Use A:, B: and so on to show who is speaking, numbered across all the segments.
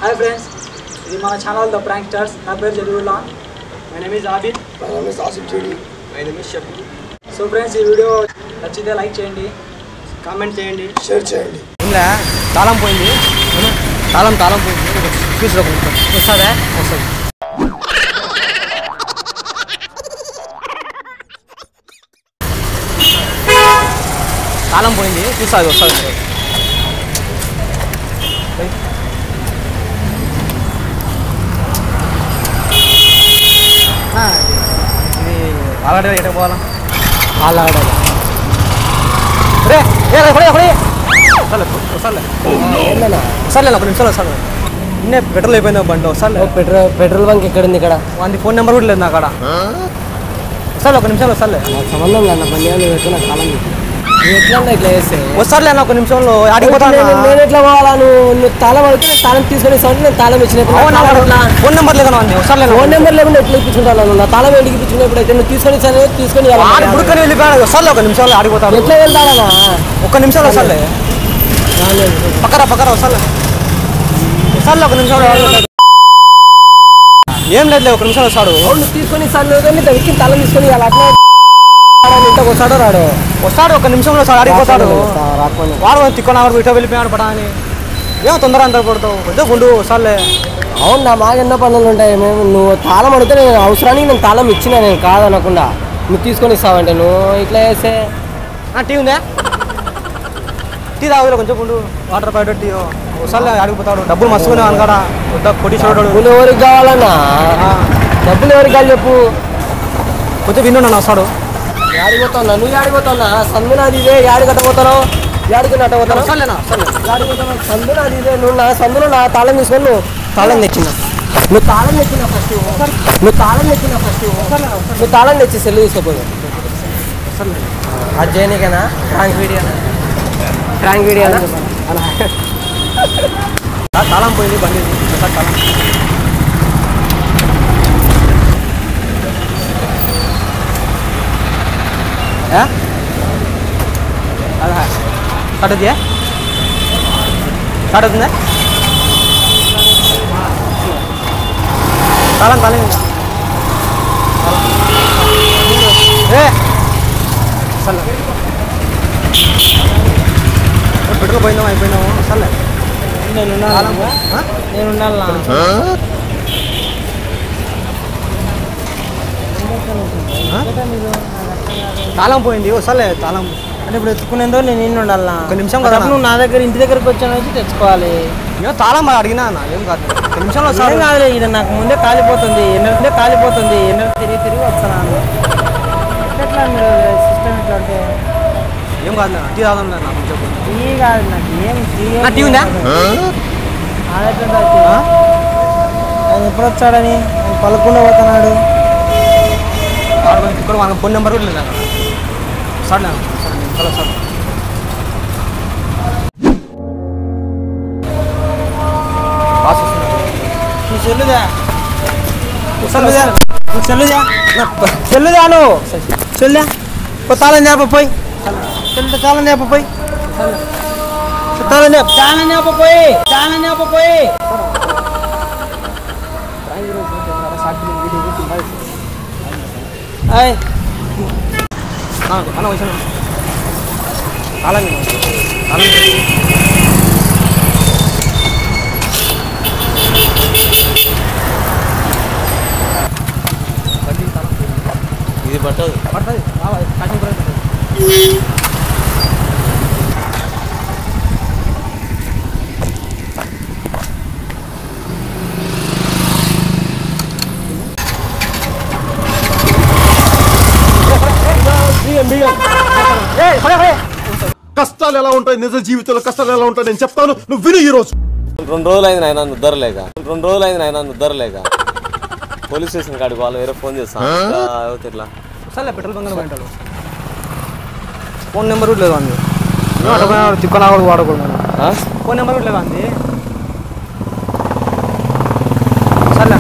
A: Hi friends ఇది మన channel the prank stars నా పేరు జరుగులా my name is Abid
B: my name Shafi
A: so friends ఈ వీడియో నచ్చితే లైక్ చేయండి కామెంట్ చేయండి
B: షేర్ చేయండి
C: ఏంలే తాళం పోయింది తాళం తాళం పోయింది చూసి ఒక నిమిషం వస్తుందా వస్తుంది తాళం పోయింది చూస్తుంది వస్తుంది ఇది ఆల్రెడీ ఎక్కడ పోవాలా ఆల్రెడీ రే ఏ ఎక్కడే ఎక్కడే వస్తాలే వస్తాలే వస్తాలే ఒక నిమిషాలు వస్తాను నిన్నే పెట్రోల్ అయిపోయింది బండి వస్తాలే
D: పెట్రోల్ పెట్రోల్ బంక్ ఎక్కడ ఉంది ఇక్కడ
C: వాడి ఫోన్ నెంబర్ కూడా లేదు నా కాడ వస్తాలే ఒక నిమిషాలు వస్తాలే
D: నాకు సంబంధం లేదు నా పని నువ్వు ఎట్లా నాకు కాలం చెప్పు. నువ్వు ఎట్లా అన్నా ఇట్లా చేస్తే
C: వస్తాలే అన్న ఒక నిమిషంలో ఆడిపోతాను
D: నేను నేను ఎట్లా పోవాలా నువ్వు నువ్వు తాళం అడిగితే నేను తాళం తీసుకొని ఇస్తాను నేను తాళం ఇచ్చినప్పుడు నా తాళం ఎట్లా?
C: ఫోన్ నెంబర్ లేదా వాడిని వస్తాలే
D: ఫోన్ నెంబర్ లేకుండా ఎట్లా ఇప్పించుకుంటాను నా తాళం ఎందుకు ఇప్పించుకున్నప్పుడు అయితే నువ్వు తీసుకొని ఇస్తాను తీసుకొని
C: ఆడి
D: వెళ్ళాలి.
C: బుడుకొని వెళ్ళిపోయాడు వస్తాలే ఒక నిమిషంలో ఆడిపోతాడు
D: ఎట్లా వెళ్తాడనా
C: ఒక్క నిమిషంలో వస్తాలే పక్కరా పక్కరా వస్తాలే వస్తాలే ఒక నిమిషంలో ఆడిపోతాడు. ఏం లేదులే ఒక నిమిషంలో వస్తాడు
D: అవును నువ్వు తీసుకొని ఇస్తాను కానీ దగ్గరికి తాళం తీసుకొని వెళ్ళాలి అట్లా ఆడాలి, ఇంతకు వస్తాడో రాడు
C: వస్తాడు ఒక నిమిషంలో వస్తాడు ఆడిపోతాడు
D: రాకపోయినా
C: వాడు తిక్కున్న వాడు ఇటో వెళ్ళిపోయాడు పడా అని ఏమో తొందర అంత పడతావు కొంచెం గుండు వస్తాలే
D: అవును నా మాకు ఎన్నో పనులు ఉంటాయి మేము నువ్వు తాళం అడిగితే నేను అవసరానికి నేను తాళం ఇచ్చిన నేను కాదనకుండా నువ్వు తీసుకొని ఇస్తావంటే నువ్వు ఇట్లా చేస్తే
C: టీ ఉందా టీ తాగులే కొంచెం గుండు వాటర్ ప్యాకెట్ టీ వస్తాలే ఆడిపోతాడు డబ్బులు మస్తుకునే అనకాడ వద్ద కొట్టి చూడడు
D: డబ్బులు ఎవరికి కావాలన్నా డబ్బులు ఎవరికి కావాలి చెప్పు
C: కొంచెం విన్ను నన్ను వస్తాడు
D: ఆడిపోతున్నా నువ్వు ఆడిపోతున్నా సందు నాది ఇదే యాడి కట్టబోతున్నావు యాడికి నట్టబోతున్నావు
C: వస్తాలేనా వస్తాలే
D: ఆడిపోతున్నావు సందు నాది ఇదే నువ్వు నా సందులో నా తాళం తీసుకొని నువ్వు తాళం తెచ్చిన నువ్వు తాళం తెచ్చిన ఫస్ట్ నువ్వు తాళం తెచ్చిన ఫస్ట్ నువ్వు తాళం తెచ్చి సెల్లు తీసుకోపోదు అది చేయనీకేనా ప్రాంక్ వీడియోనా ప్రాంక్ వీడియోనా
C: ఆ తాళం పోయింది బండి ఒకసారి తాళం ఏ? అదా స్టార్ట్ అవుతుందా స్టార్ట్ అవుతుందా తాళం తాళం ఇంకా. ఏ సర్లే పెట్రోల్ పోయిందాం అయిపోయినాము సర్లే
D: నేను
C: తాళం ఆ?
D: నేను
C: తాళం పోయింది వస్తలే తాళం
D: అంటే ఇప్పుడు ఎత్తుకునేందో నేను నిన్ను ఉండాలా
C: ఒక నిమిషం కదా
D: అప్పుడు నువ్వు నా దగ్గర ఇంటి దగ్గరకు వచ్చాను వచ్చి తెచ్చుకోవాలి
C: ఏమో తాళం మరి అడిగినా అన్న ఏం కాదు ఒక నిమిషంలో
D: ఏం
C: వస్తాడు
D: కాదులే ఇది నాకు ముందే కాలిపోతుంది ఎన్నో ముందే కాలిపోతుంది ఎన్నో తిరిగి తిరిగి వస్తున్నాను ఎట్లా మీరు సిస్టమ్ ఎట్లా అంటే
C: ఏం కాదు టీ తాగడం లేదు నాకు చెప్పు
D: టీ కాదు నాకు ఏం టీ
C: నా టీ ఉందా
D: ఆయన ఎప్పుడు వచ్చాడని ఆయన పలుకుండా పోతున్నాడు
C: వాడు కొంచెం ఇక్కడ వాళ్ళ ఫోన్ నెంబర్ కూడా లేదు అక్కడ సరే నేను సరే నేను చాలా సార్ బాస్ వస్తున్నాడు
D: నీ చెల్లుదా
C: వస్తాను
D: చెల్లుదా చెల్లుదా నువ్వు చెల్లా తాళం చేప పోయి చెల్లు తాళం చేప పోయి తాళం చేప తాళం చేప పోయి తాళం చేప పోయి అయ్
C: అన్న వచ్చాను తాళం తాళం
B: ఇది పట్టదు
C: పడుతుంది కాశ్మీర్
E: కష్టాలు ఎలా ఉంటాయి నిజ జీవితంలో కష్టాలు ఎలా ఉంటాయి నేను చెప్తాను నువ్వు విను ఈ రోజు
B: రెండు రోజులు అయింది నాయన నిద్రలేక రెండు రోజులు అయింది నాయన నిద్రలేక పోలీస్ స్టేషన్ కాడికి వాళ్ళు వేరే ఫోన్ చేస్తాను ఇట్లా
C: సర్లే పెట్రోల్ బంక్ పోయింటాడు ఫోన్ నెంబర్ కూడా లేదు అంది తిక్కనా కూడా వాడకూడదు మనం
B: ఆ?
C: ఫోన్ నెంబర్ కూడా లేదు అంది సర్లే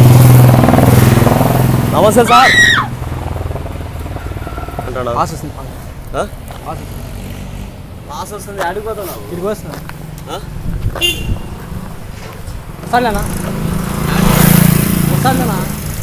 B: నమస్తే సార్ అంటాడా
C: పాస్ వస్తుంది
B: ఆ? పాస్ వస్తుంది అడిగిపోతున్నావు
C: తిరిగి వస్తున్నా వస్తానులేనా వస్తానులేనా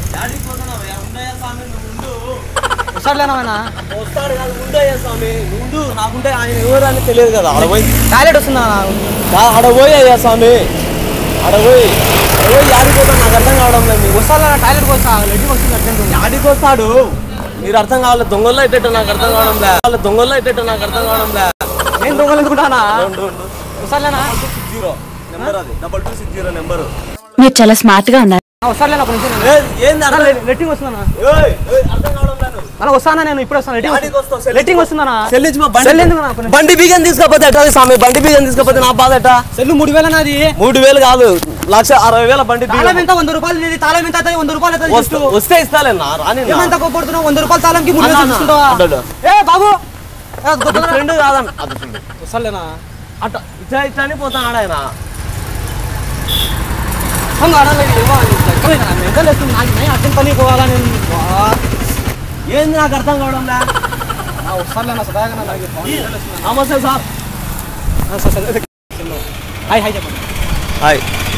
C: వస్తాడులేనా ఆయన
B: వస్తాడు కాదు ఉండయ్యా స్వామి ఉండు నాకుంటే ఆయన ఎవరు అని తెలియదు కదా ఆడ పోయి
C: టాయిలెట్ వస్తుందా
B: కా- ఆడ పోయి అయ్యా స్వామి ఆడ పోయి ఆడ పోయి యాడిపోతాడు నాకు అర్థం కావడం లేదు మీకు
C: వస్తాను టాయిలెట్ వస్తా లెట్టింగ్ వస్తుంది అర్జెంట్
B: యాడికి వస్తాడు మీరు అర్థం కావాలి దొంగల్లో ఇట్టేట నాకు అర్థం కావడం లే వాళ్ళ దొంగల్లో ఇట్టేట నాకు అర్థం కావడం లే
C: నేను దొంగలు ఎందుకుంటానా
B: ఉండు, ఉండు.
C: వస్తానులేనా
B: జీరో నెంబర్ అది double two six zero number
F: మీరు చాలా స్మార్ట్ గా ఉన్నారు
C: వస్తానులేనా ఒక నిమిషం
B: ఏంది అర్థం
C: లెట్టింగ్ వస్తుందా
B: ఏయ్, ఏయ్, అర్థం కావడం లేదు
C: అలా వస్తానా నేను ఇప్పుడు వస్తాను
B: యాడికి వస్తావు?
C: లెట్టింగ్ లెట్టింగ్ వస్తుందా
B: చెల్లించి మా బండి
C: సెల్ ఎందుకు నాకు?
B: బండి బీగం తీసుకపోతే ఎట్లా స్వామి బండి బీగం తీసుకపోతే నా బాధ ఎట్టా
C: సెల్లు మూడు వేల నాది
B: మూడు వేలు కాదు లక్ష అరవై వేల బండి బీగం
C: తాళం ఎంత వంద రూపాయలు నీది తాళం ఎంత అవుతుంది? వంద రూపాయలు అవుతుంది
B: వస్తే-
C: just.
B: వస్తే ఇస్తాలే నా రాని నా.
C: ఏమంత కోపడుతున్నావు వంద రూపాయలు తాళంకి మూడు
B: అన్నా,
C: వేలు
B: అన్నా.
C: తీసుకుంటావా
B: అడ్డు, అడ్డు.
C: ఏ బాబు
B: అది ఫ్రెండ్ కాదన్న అది ఫ్రెండ్
C: వస్తాలేనా
B: అట్ట ఇట్లా ఇట్లా అని పోతాడు ఆయన
C: సంగ ఆడాలి ఎంత లేదు నాకు నేను అర్థం పని పోవాలా నేను వా.
B: ఏంది నాకు అర్థం కావడం లే
C: నా వస్తాలేనా సదాగా నాకు
B: నమస్తే సార్
C: హాయ్ హాయ్ చెప్పండి
B: హాయ్